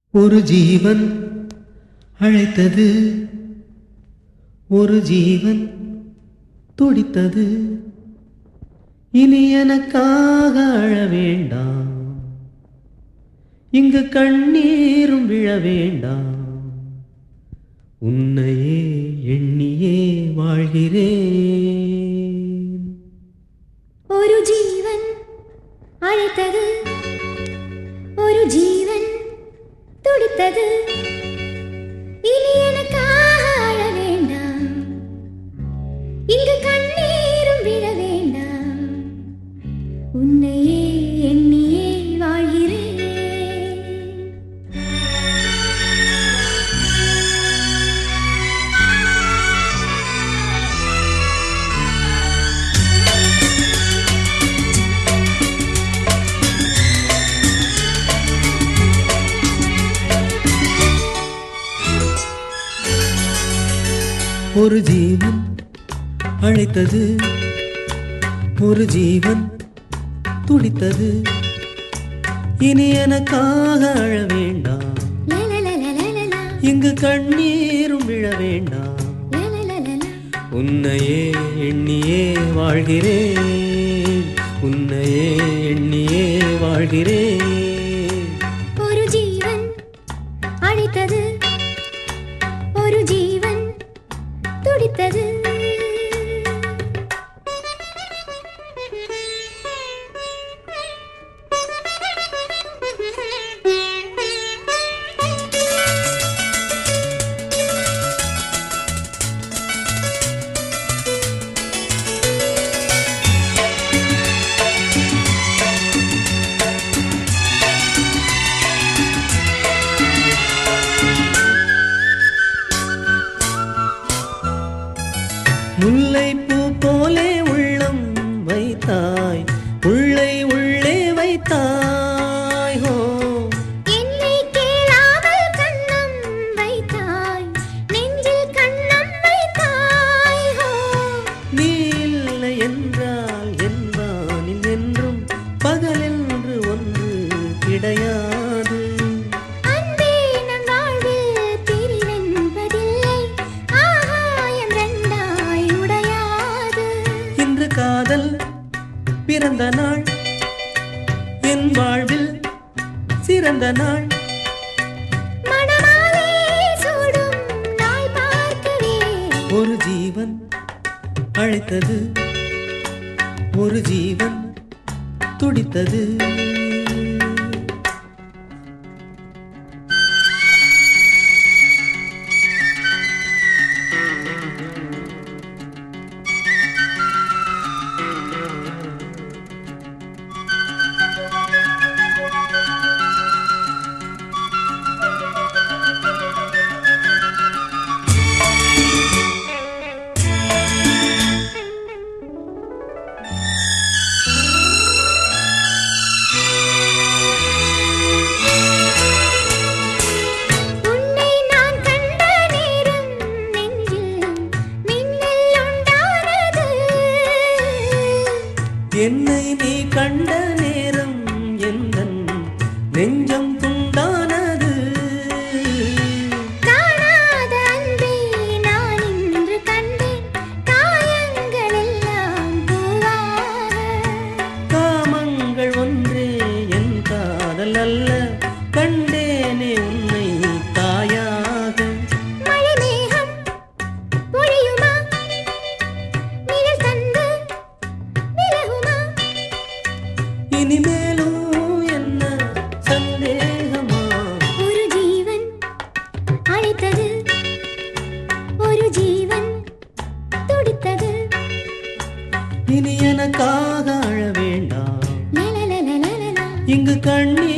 ஒரு ஜீவன் அழைத்தது ஒரு ஜீவன் துடித்தது இனி எனக்காக அழ வேண்டாம் இங்கு கண்ணீரும் விழ வேண்டாம் உன்னையே எண்ணியே வாழ்கிறேன் ഒരു ജീവൻ അழைத்தது ഒരു ജീവൻ തുടിത്തது ഇനി எனக்காக அழ வேண்டாம் இங்கு கண்ணீரும் விழ வேண்டாம் உன்னையே எண்ணியே வாழ்கிறேன் ஒரு ஜீவன் அழைத்தது ஒரு ஜீவன் துடித்தது இனி எனக்காக அழ வேண்டாம் லலலலலலலா, இங்கு கண்ணீரும் விழ வேண்டாம் லலலலலா. உன்னையே எண்ணியே வாழ்கிறேன் உன்னையே எண்ணியே வாழ்கிறேன் ഒരു ജീവൻ അழைத்தது ഒരു ജീവൻ തുടിത്തത് முல்லை பூ போலே உள்ளம் வைத்தாய் உள்ளை உள்ளே வைத்தாய் ஹோ என்னை கேளாமல் கண்ணம் வைத்தாய் நெஞ்சில் கண்ணம் வைத்தாய் ஹோ நீ இல்லை என்றால் என் வானில் என்றும் பகலென்று ஒன்று கிடையாது அன்பே நம் வாழ்வில் பிரிவென்பதில்லை ஆகாயம் ரெண்டாய் உடையாது இன்று காதல் பிறந்த நாள் என் வாழ்வில் சிறந்த நாள் மணமாலே சூடும் நாள் பார்க்கவே ஒரு ஜீவன் அழைத்தது ஒரு ஜீவன் துடித்தது உன்னை நான் கண்ட நேரம் நெஞ்சில் மின்னல் உண்டானது என்னை நீ கண்ட நேரம் எந்தன் நெஞ்சம் துண்டானது காணாத அன்பை நான் இன்று கண்டேன் காயங்கள் எல்லாம் பூவாக காமங்கள் ஒன்றே என் காதல் அல்ல கண்டேனே உன்னை தாயாக மழை மேகம் பொழியுமா நிழல் தந்து விலகுமா இனிமேலும் என்ன சந்தேகமா ஒரு ஜீவன் அழைத்தது ஒரு ஜீவன் துடித்தது இனி எனக்காக அழ வேண்டாம் லலலலலலலா. இங்கு கண்ணீர்